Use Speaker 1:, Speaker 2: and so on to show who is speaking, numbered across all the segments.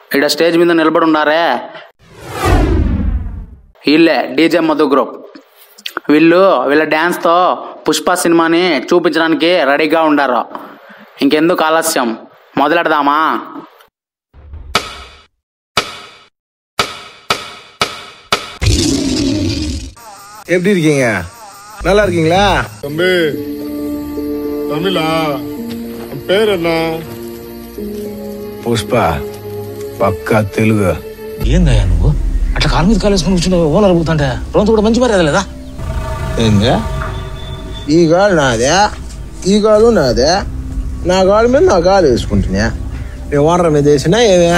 Speaker 1: ఇక్కడ స్టేజ్ మీద నిలబడి ఉన్నారే వీళ్ళే డీజే మధు గ్రూప్ వీళ్ళు వీళ్ళ డ్యాన్స్తో పుష్ప సినిమాని చూపించడానికి రెడీగా ఉండారు ఇంకెందుకు ఆలస్యం మొదలెడదామా
Speaker 2: எப்படி இருக்கீங்க நல்லா இருக்கீங்களா
Speaker 3: தம்பி தமிழா உன் பேர் என்ன
Speaker 2: పుష్ప పక్కా తెలుగు
Speaker 4: ఏందయ్యా నువ్వు అట్లా కాలు మీద కాలేసుకుని కూర్చుని ఓనర్ పోతుంటే రోజు కూడా మంచి మర్యాద లేదా
Speaker 2: ఏంది ఈ కాలు నాదే ఈ కాలు నాదే నా కాలు మీద నా కాలు వేసుకుంటున్నా నేను ఓనర్ మీద వేసినా ఏమే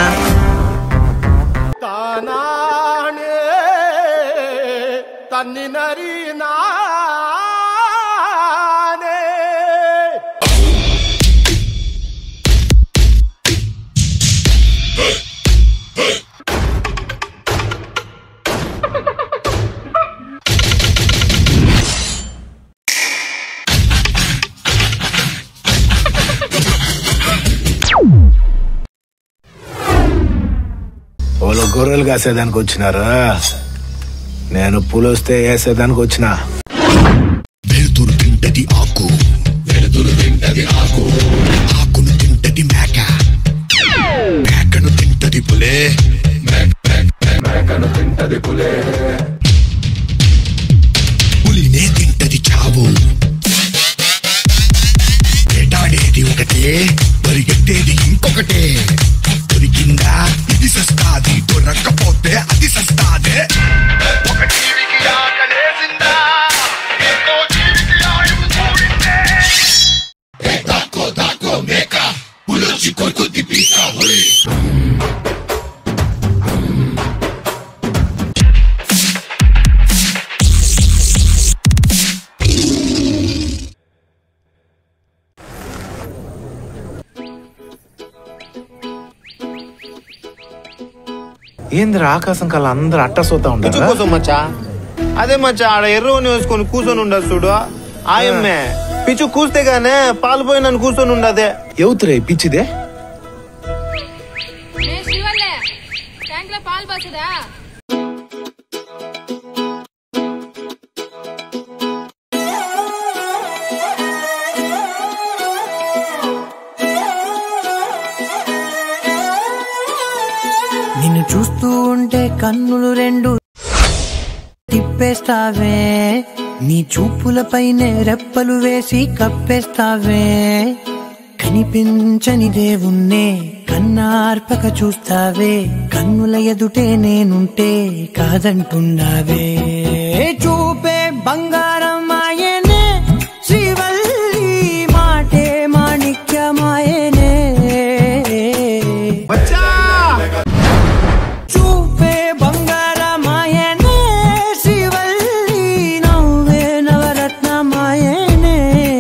Speaker 2: వాళ్ళు గొర్రెలు కాసేదానికి వచ్చినారు నేను పులొస్తే వేసేదానికి వచ్చిన
Speaker 5: వెలుతురు తింటది ఆకు వెలుతురు తింటది ఆకు ఆకును తింటది మేక మేకను తింటది పులే మేకను తింటది పులే పులినే తింటది చావు వేటాడేది ఒకటే పరిగెత్తేది ఇంకొకటే దొరికిందా ఇది సస్తాది దొరక్కపోతే అది సస్తాదే ఒక జీవికి ఆకలేసిందా ఇంకో జీవికి ఆయువు కూడిందే దాక్కో దాక్కో మేక పులొచ్చి కొరుకుద్ది పీక హుయ్
Speaker 2: ఏందిరా ఆకాశం కల్లా అందరు అట్ట సోతా
Speaker 6: పిచ్చు
Speaker 2: ఉంటారు
Speaker 6: కోసం మచ్చా అదే మచ్చా ఆడ ఎర్రవని వేసుకొని కూర్చొని ఉండదు చూడు ఆయమ్మే పిచ్చు కూస్తే గానే పాలు పోయి నన్ను కూర్చొని ఉండదే
Speaker 2: ఎవతురే పిచ్చిదే
Speaker 7: ఏ శివల్లే ట్యాంక్ లో పాలు పోసుదా
Speaker 8: నిన్ను చూస్తూ ఉంటే కన్నులు రెండు తిప్పేస్తావే నీ చూపులపైనే రెప్పలు వేసి కప్పేస్తావే కనిపించని దేవుణ్ణే కన్నార్పక చూస్తావే కన్నుల ఎదుటే నేనుంటే కాదంటున్నావే చూపే బంగారం ఆయనే శ్రీవల్లి మాటే మాణిక్యమాయనే చూపే బంగారమాయనే శివల్లి నవ్వే నవరత్నమాయనే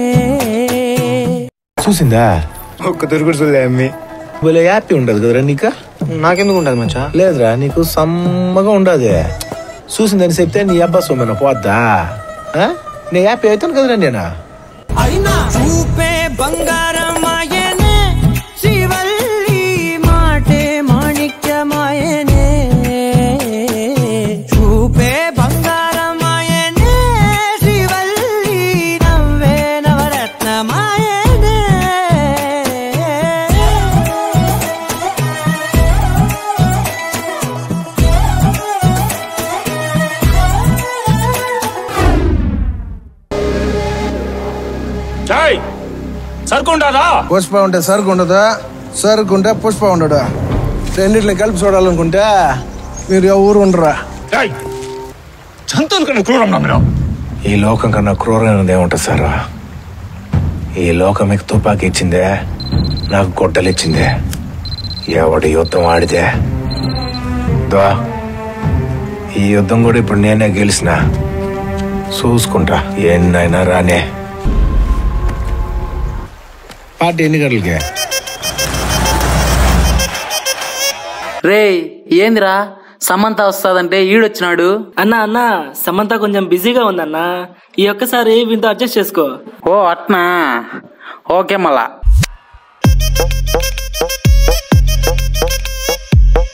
Speaker 2: చూసిందా
Speaker 6: ఒక్క తిరుగుడు చూడలే అమ్మి
Speaker 2: భలే హ్యాపీ ఉండదు కదరా నీకు
Speaker 6: నాకెందుకు ఉండదు మచ్చా
Speaker 2: లేదురా నీకు సమ్మగా ఉండదు చూసిందని చెప్తే నీ అబ్బా సొమ్మెన పోద్దా ఆ? నీ హ్యాపీ అవుతాను కదరా నేను
Speaker 8: అయినా చూపే బంగారమాయనే శివల్లి మాటే మాణిక్యమాయనే చూపే బంగారమాయనే శివల్లి నవ్వే నవరత్నమాయనే
Speaker 4: చాయ్ సరుకుంటారా
Speaker 2: పుష్ప ఉంటే సరుకు ఉండదు సరుకు ఉంటే పుష్ప ఉండడు రెండింటిని కలిపి చూడాలనుకుంటే మీరు ఎవరు ఉండరా
Speaker 4: చాయ్ జంతువుల కన్నా క్రూరం మీరు
Speaker 2: ఈ లోకం కన్నా క్రూరమైనది ఏముంటుంది సార్ ఈ లోకం మీకు తుపాకీ ఇచ్చిందే నాకు గొడ్డలు ఇచ్చిందే ఎవడి యుద్ధం ఆడితే దా ఈ యుద్ధం కూడా ఇప్పుడు నేనే గెలిచిన చూసుకుంటా ఎన్నైనా రానే పార్టీ ఎన్ని గంటలకి
Speaker 1: రే ఏందిరా సమంత వస్తాదంటే ఈడొచ్చినాడు
Speaker 9: అన్నా అన్న సమంత కొంచెం బిజీగా ఉందన్నా ఈ ఒక్కసారి వీంతో అడ్జస్ట్ చేసుకో
Speaker 1: ఓ అట్నా ఓకే మళ్ళా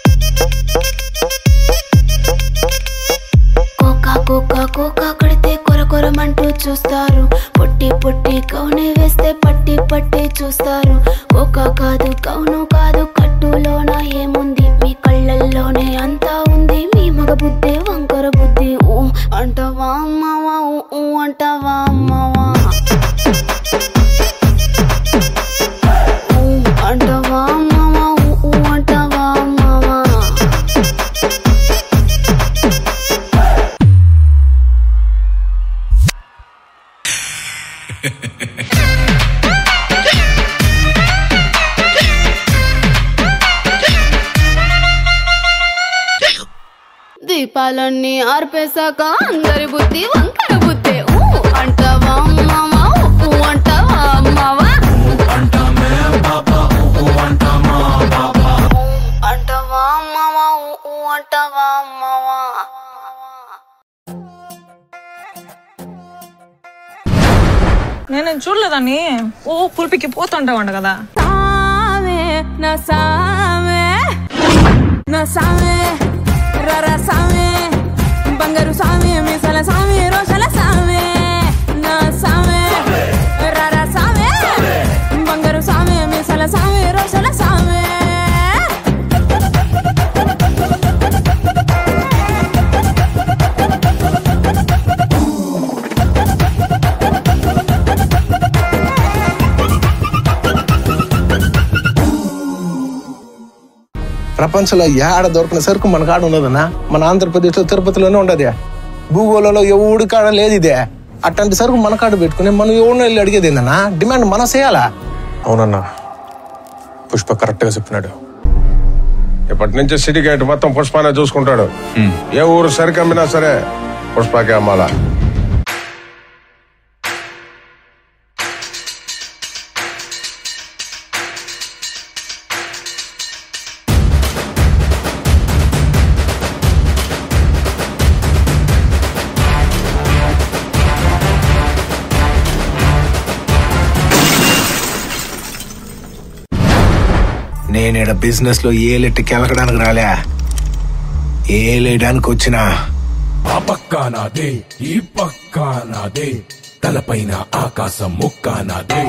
Speaker 10: దీపాలన్నీ ఆర్పేశాక అందరి బుద్ధి వంకర బుద్ధి ఊ అంటావా మావా ఊ అంటావా మావా అంటావా మావా ఊ అంటావా మావా
Speaker 11: నేను చూడలేదని ఓ కులిపికి పోతుంటావంట కదా
Speaker 10: సామే నా సామే నా సామే రర సామే బంగారు సామే మీసల సామే రోషల సామే నా సామే రర సామే బంగారు సామే మీసల సామే రోషల సామే
Speaker 2: ప్రపంచంలో ఏడ దొరికిన సరుకు మన కాడ ఉండదన్నా మన ఆంధ్రప్రదేశ్లో తిరుపతిలోనే ఉండదు భూగోళంలో ఎవడి కాడ లేదు ఇదే అట్లాంటి సరుకు మన కాడ పెట్టుకుని మనం ఎవరిని వెళ్ళి అడిగేది ఏందన్నా డిమాండ్ మనం చేయాలా
Speaker 3: అవునన్నా పుష్ప కరెక్ట్ గా చెప్పినాడు ఇప్పటి నుంచి సిటీ గేట్ మొత్తం పుష్పానే చూసుకుంటాడు ఏ ఊరు సరికి అమ్మినా సరే పుష్పకే అమ్మాలా
Speaker 2: నేనేడ బిజినెస్ లో ఏలెట్టి కెలకడానికి రాలే ఏలేయడానికి వచ్చినా
Speaker 5: ఆ పక్క నాదే ఈ పక్క నాదే తలపైన ఆకాశం ముక్క నాదే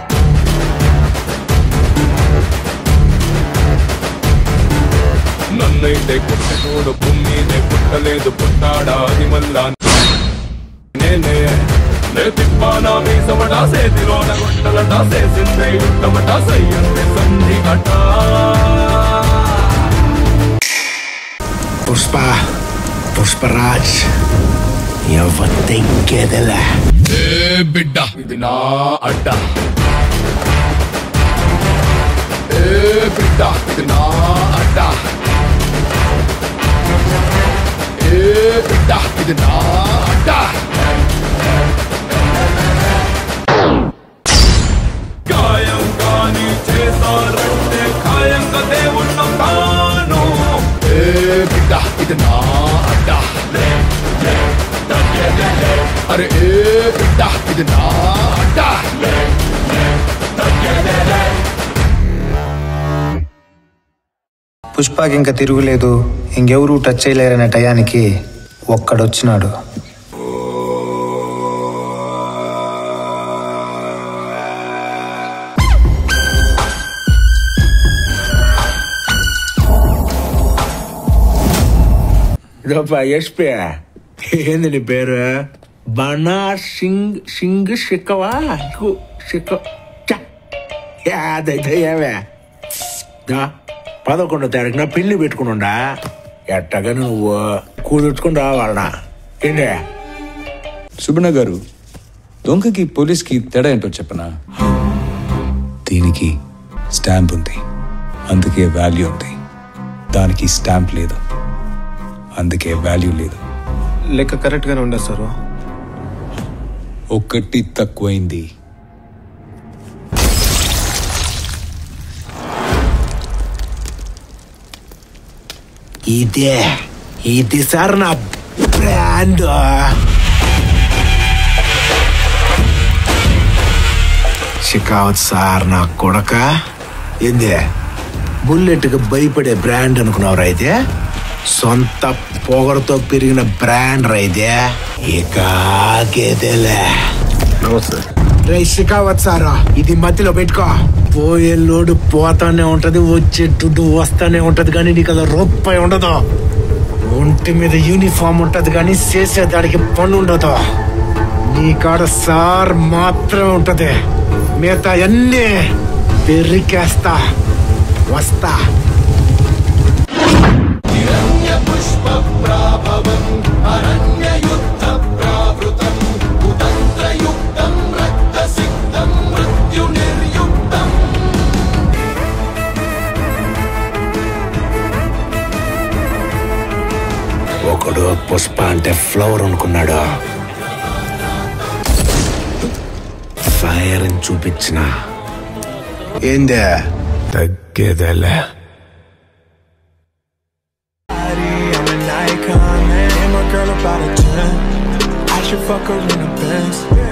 Speaker 5: నన్నైతే పుట్టటోడు భూమినే పుట్టలేదు పుట్టాడా అది మళ్ళా నేనే నే తిప్పానా మీసమటా సేతిలోన గుట్టలటా సేసిందే యుట్టమటా సయ్యందే సంధి కటా
Speaker 2: పుష్ప పుష్పరాజ్ ఎవతెంకేదలే
Speaker 5: ఏ బిడ్డ ఇది నా అడ్డ ఏ బిడ్డ ఇది నా అడ్డ ఏ బిడ్డ ఇది నా అడ్డ గాయంగా నీ చేశారంటే ఖాయంగా దేవుణ్ణం తాను ఏ బిడ్డ ఇది నా అడ్డ అరే ఏ బిడ్డ ఇది నా అడ్డ
Speaker 6: పుష్పకి ఇంకా తిరుగులేదు ఇంకెవరూ టచ్ చేయలేరనే టయానికి ఒక్కడొచ్చినాడు
Speaker 2: ఇదప్ప ఎస్పీ ఏంది నీ పేరు బనా సింగ్ సింగ్ షిక్కవా షిక్క యాదైతే ఏవే దా, పదకొండో తారీఖున పెళ్లి పెట్టుకునుండా ఎట్టగా నువ్వు కూదుర్చుకుని రావాలనా ఏంటి
Speaker 12: సుబణ గారు దొంగకి పోలీస్కి తేడా ఏంటో చెప్పనా దీనికి స్టాంప్ ఉంది అందుకే వాల్యూ ఉంది దానికి స్టాంప్ లేదు అందుకే వాల్యూ లేదు
Speaker 6: లెక్క కరెక్ట్ గానే ఉండదు సార్
Speaker 12: ఒక్కటి తక్కువైంది
Speaker 2: ఇదే ఇది సార్ నా బ్రాండ్ షికావత్ సార్ నా కొడక ఏంది బుల్లెట్కి భయపడే బ్రాండ్ అనుకున్నావు అయితే సొంత పొగరతో పెరిగిన బ్రాండ్ రైతే ఇక ఆగేదేలే
Speaker 3: నమస్తే
Speaker 2: రే షికావత్ సారా ఇది మధ్యలో పెట్టుకో పోయే లోడు పోతానే ఉంటది వచ్చే దుడ్డు వస్తానే ఉంటది కానీ నీకు అలా రూపాయి ఉండదు ఒంటి మీద యూనిఫామ్ ఉంటది కానీ చేసేదానికి పని ఉండదు నీ కాడ సార్ మాత్రమే ఉంటది మిగతా అన్నీ పెరికేస్తా వస్తా ఒకడు పుష్ప అంటే ఫ్లవర్ అనుకున్నాడు ఫైర్ అని చూపించిన ఏందే తగ్గేదేలే
Speaker 13: I'm an icon, man. And my girl about a 10. I should fuck her in the Benz.